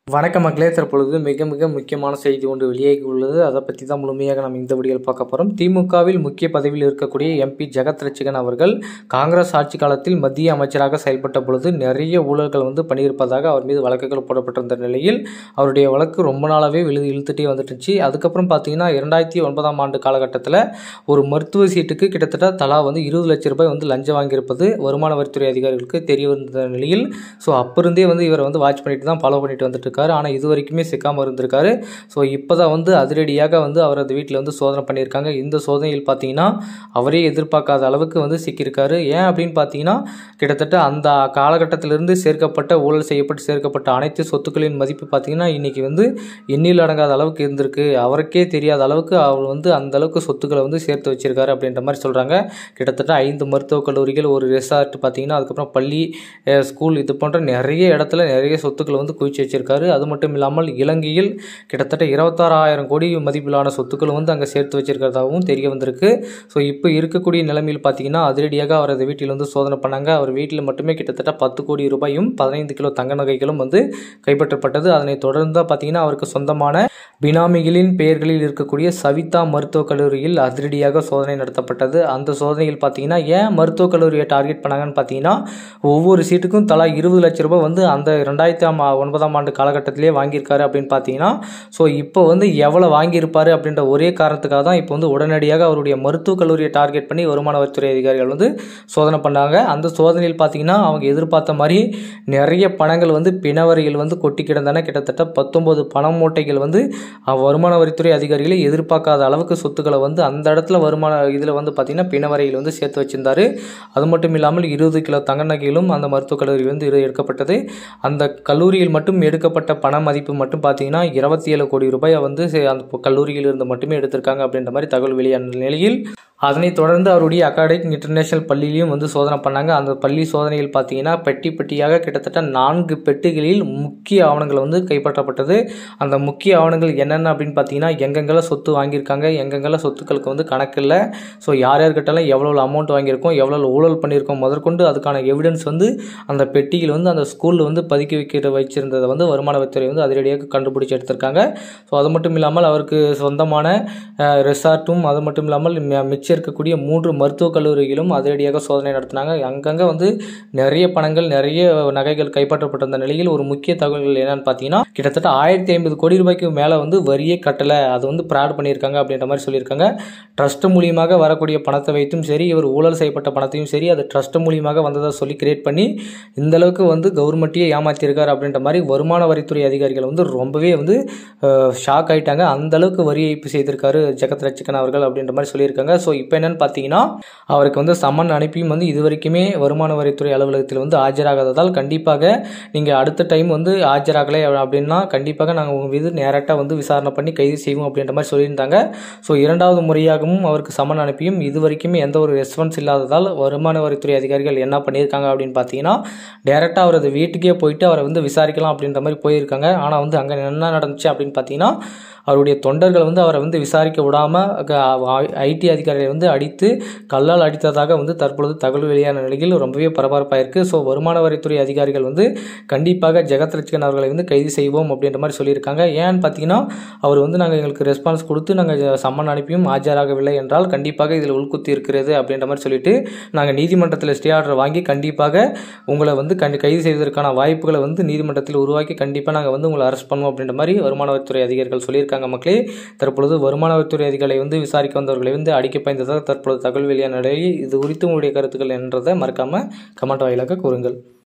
வணக்கம் மக்களே தற்பொழுது மிக மிக முக்கியமான செய்தி ஒன்று வெளியாகி உள்ளது அதை பற்றி தான் முழுமையாக நம்ம இந்த வீடியோவில் பார்க்க போகிறோம் திமுகவில் முக்கிய பதவியில் இருக்கக்கூடிய எம்பி ஜெகத் ரட்சகன் அவர்கள் காங்கிரஸ் ஆட்சி காலத்தில் மத்திய அமைச்சராக செயல்பட்ட பொழுது நிறைய ஊழல்கள் வந்து பண்ணியிருப்பதாக அவர் மீது வழக்குகள் போடப்பட்டிருந்த நிலையில் அவருடைய வழக்கு ரொம்ப நாளாகவே விழு இழுத்துட்டே வந்துட்டுச்சு அதுக்கப்புறம் பார்த்தீங்கன்னா இரண்டாயிரத்தி ஒன்பதாம் ஆண்டு காலகட்டத்தில் ஒரு மருத்துவ சீட்டுக்கு கிட்டத்தட்ட தலா வந்து இருபது லட்சம் ரூபாய் வந்து லஞ்சம் வாங்கியிருப்பது வருமான வரித்துறை அதிகாரிகளுக்கு தெரிய வந்த நிலையில் ஸோ அப்போ இருந்தே வந்து இவரை வந்து வாட்ச் பண்ணிட்டு தான் ஃபாலோ பண்ணிட்டு வந்துட்டு இருக்காரு ஆனால் இது வரைக்குமே சிக்காமல் இருந்திருக்காரு ஸோ இப்போ தான் வந்து அதிரடியாக வந்து அவரது வீட்டில் வந்து சோதனை பண்ணியிருக்காங்க இந்த சோதனையில் பார்த்தீங்கன்னா அவரே எதிர்பார்க்காத அளவுக்கு வந்து சிக்கியிருக்காரு ஏன் அப்படின்னு பார்த்தீங்கன்னா கிட்டத்தட்ட அந்த காலகட்டத்திலிருந்து சேர்க்கப்பட்ட ஊழல் செய்யப்பட்டு சேர்க்கப்பட்ட அனைத்து சொத்துக்களின் மதிப்பு பார்த்தீங்கன்னா இன்றைக்கி வந்து எண்ணில் அடங்காத அளவுக்கு இருந்திருக்கு அவருக்கே தெரியாத அளவுக்கு அவர் வந்து அந்த அளவுக்கு சொத்துக்களை வந்து சேர்த்து வச்சிருக்காரு அப்படின்ற மாதிரி சொல்கிறாங்க கிட்டத்தட்ட ஐந்து மருத்துவக் கல்லூரிகள் ஒரு ரெசார்ட் பார்த்தீங்கன்னா அதுக்கப்புறம் பள்ளி அஹ், ஸ்கூல் இது போன்ற நிறைய இடத்துல நிறைய சொத்துக்களை வந்து குவிச்சு வச்சிருக்காரு அது மட்டும் இல்லாமல் இலங்கையில் கிட்டத்தட்ட இருபத்தாறாயிரம் கோடி மதிப்பிலான சொத்துக்கள் வந்து அங்கே சேர்த்து வச்சிருக்கிறதாகவும் தெரிய வந்திருக்கு ஸோ இப்போ இருக்கக்கூடிய நிலைமையில் பார்த்தீங்கன்னா அதிரடியாக அவரது வீட்டில் வந்து சோதனை பண்ணாங்க அவர் வீட்டில் மட்டுமே கிட்டத்தட்ட பத்து கோடி ரூபாயும் பதினைந்து கிலோ தங்க நகைகளும் வந்து கைப்பற்றப்பட்டது அதனை தொடர்ந்து தான் பார்த்தீங்கன்னா அவருக்கு சொந்தமான பினாமிகளின் பெயர்களில் இருக்கக்கூடிய சவிதா மருத்துவக் கல்லூரியில் அதிரடியாக சோதனை நடத்தப்பட்டது அந்த சோதனையில் பார்த்தீங்கன்னா ஏன் மருத்துவக் கல்லூரியை டார்கெட் பண்ணாங்கன்னு பார்த்தீங்கன்னா ஒவ்வொரு சீட்டுக்கும் தலா இருபது லட்ச ரூபாய் வந்து அந்த ரெண்டாயிரத்தி ஆம் ஆ- ஒன்பதாம் ஆண்டு காலகட்டத்திலே வாங்கியிருக்காரு அப்படின்னு பார்த்தீங்கன்னா ஸோ இப்போ வந்து எவ்வளோ வாங்கியிருப்பாரு அப்படின்ற ஒரே காரணத்துக்காக தான் இப்போ வந்து உடனடியாக அவருடைய மருத்துவக் கல்லூரியை டார்கெட் பண்ணி வருமான வரித்துறை அதிகாரிகள் வந்து சோதனை பண்ணாங்க அந்த சோதனையில் பார்த்தீங்கன்னா அவங்க எதிர்பார்த்த மாதிரி நிறைய பணங்கள் வந்து பிணவரையில் வந்து கொட்டி கிடந்தன கிட்டத்தட்ட பத்தொன்பது பண மூட்டைகள் வந்து அஹ், வருமான வரித்துறை அதிகாரிகளை எதிர்பார்க்காத அளவுக்கு சொத்துக்களை வந்து அந்த இடத்துல வருமான இதில் வந்து பார்த்தீங்கன்னா பிணவரையில் வந்து சேர்த்து வச்சிருந்தாரு அது மட்டும் இல்லாமல் இருபது கிலோ தங்க நகைகளும் அந்த மருத்துவக் கல்லூரியில் வந்து இரு- எடுக்கப்பட்டது அந்த கல்லூரியில் மட்டும் எடுக்கப்பட்ட பண மதிப்பு மட்டும் பார்த்தீங்கன்னா இருபத்தி ஏழு கோடி ரூபாய் வந்து சே- அந்த ப- கல்லூரியில் இருந்து மட்டுமே எடுத்திருக்காங்க அப்படின்ற மாதிரி தகவல் வெளியான நிலையில் அதனைத் தொடர்ந்து அவருடைய அகாடமிக் இன்டர்நேஷனல் பள்ளியிலையும் வந்து சோதனை பண்ணாங்க அந்த பள்ளி சோதனையில் பார்த்தீங்கன்னா பெட்டி பெட்டியாக கிட்டத்தட்ட நான்கு பெட்டிகளில் முக்கிய ஆவணங்கள் வந்து கைப்பற்றப்பட்டது அந்த முக்கிய ஆவணங்கள் என்னென்ன அப்படின்னு பார்த்தீங்கன்னா எங்கெங்கெல்லாம் சொத்து வாங்கியிருக்காங்க எங்கெங்கெல்லாம் சொத்துக்களுக்கு வந்து கணக்கு இல்லை ஸோ யார் யார்கிட்டலாம் எவ்வளோ அமௌண்ட் வாங்கியிருக்கோம் எவ்வளோ ஊழல் பண்ணியிருக்கோம் முதற்கொண்டு அதுக்கான எவிடன்ஸ் வந்து அந்த பெட்டியில் வந்து அந்த ஸ்கூலில் வந்து பதுக்கி வைக்கிற வச்சிருந்ததை வந்து வருமான வரித்துறை வந்து அதிரடியாக கண்டுபிடிச்சி எடுத்திருக்காங்க ஸோ அது மட்டும் இல்லாமல் அவருக்கு சொந்தமான ரெசார்ட்டும் அது மட்டும் இல்லாமல் மி- மிச்சம் இருக்கக்கூடிய மூன்று மருத்துவக் கல்லூரிகளும் அதிரடியாக சோதனை நடத்தினாங்க அங்கங்கே வந்து நிறைய பணங்கள் நிறைய நகைகள் கைப்பற்றப்பட்டிருந்த நிலையில் ஒரு முக்கிய தகவல்கள் என்னன்னு பார்த்தீங்கன்னா கிட்டத்தட்ட ஆயிரத்தி ஐம்பது கோடி ரூபாய்க்கு மேலே வந்து வரியே கட்டலை அது வந்து ப்ராட் பண்ணியிருக்காங்க அப்படின்ற மாதிரி சொல்லியிருக்காங்க ட்ரஸ்ட் மூலியமாக வரக்கூடிய பணத்தை வைத்தும் சரி இவர் ஊழல் செய்யப்பட்ட பணத்தையும் சரி அது ட்ரஸ்ட் மூலியமாக வந்ததாக சொல்லி கிரியேட் பண்ணி இந்த அளவுக்கு வந்து கவர்மெண்ட்டையே ஏமாத்திருக்காரு அப்படின்ற மாதிரி வருமான வரித்துறை அதிகாரிகள் வந்து ரொம்பவே வந்து ஷாக் ஆயிட்டாங்க அந்த அளவுக்கு வரி ஏய்ப்பு செய்திருக்காரு ஜெகத் ரட்சகன் அவர்கள் அப்படின்ற மாதிரி சொல்லியிருக்காங்க ஸோ இப்போ என்னன்னு பார்த்தீங்கன்னா அவருக்கு வந்து சம்மன் அனுப்பியும் வந்து இது வரைக்குமே வருமான வரித்துறை அலுவலகத்தில் வந்து ஆஜராகாததால் கண்டிப்பாக நீங்கள் அடுத்த டைம் வந்து ஆஜராகலை அப்படின்னா கண்டிப்பாக நாங்கள் உங்கள் மீது நேரட்டாக வந்து விசாரணை பண்ணி கைது செய்வோம் அப்படின்ற மாதிரி சொல்லியிருந்தாங்க ஸோ இரண்டாவது முறையாகவும் அவருக்கு சம்மன் அனுப்பியும் இது வரைக்குமே எந்த ஒரு ரெஸ்பான்ஸ் இல்லாததால் வருமான வரித்துறை அதிகாரிகள் என்ன பண்ணியிருக்காங்க அப்படின்னு பார்த்தீங்கன்னா டேரெக்டாக அவரது வீட்டுக்கே போயிட்டு அவரை வந்து விசாரிக்கலாம் அப்படின்ற மாதிரி போயிருக்காங்க ஆனால் வந்து அங்கே என்ன நடந்துச்சு அப்படின்னு பார்த்தீங்கன்னா அவருடைய தொண்டர்கள் வந்து அவரை வந்து விசாரிக்க விடாமல் ஐடி அதிகாரிகளை வந்து அடித்து கல்லால் அடித்ததாக வந்து தற்பொழுது தகவல் வெளியான நிலையில் ரொம்பவே பரபரப்பாக இருக்குது ஸோ வருமான வரித்துறை அதிகாரிகள் வந்து கண்டிப்பாக ஜெகத் ரட்சகன் அவர்களை வந்து கைது செய்வோம் அப்படின்ற மாதிரி சொல்லியிருக்காங்க ஏன்னு பார்த்தீங்கன்னா அவர் வந்து நாங்கள் எங்களுக்கு ரெஸ்பான்ஸ் கொடுத்து நாங்கள் சம்மன் அனுப்பியும் ஆஜராகவில்லை என்றால் கண்டிப்பாக இதில் உள்குத்தி இருக்கிறது அப்படின்ற மாதிரி சொல்லிட்டு நாங்கள் நீதிமன்றத்தில் ஸ்டே ஆர்டர் வாங்கி கண்டிப்பாக உங்களை வந்து கண்டி கைது செய்வதற்கான வாய்ப்புகளை வந்து நீதிமன்றத்தில் உருவாக்கி கண்டிப்பாக நாங்கள் வந்து உங்களை அரெஸ்ட் பண்ணுவோம் அப்படின்ற மாதிரி வருமான வரித்துறை அதிகாரிகள் சொல்லியிருக்காங்க மக்களே தற்பொழுது வருமான வரித்துறை அதிகாரிகளை வந்து விசாரிக்க வந்தவர்களை வந்து அடிக்க பயந்ததாக தற்பொழுது தகவல் வெளியான நிலையில் இது குறித்து உங்களுடைய கருத்துக்கள் என்றதை மறக்காமல் கமெண்ட் வாயிலாக கூறுங்கள்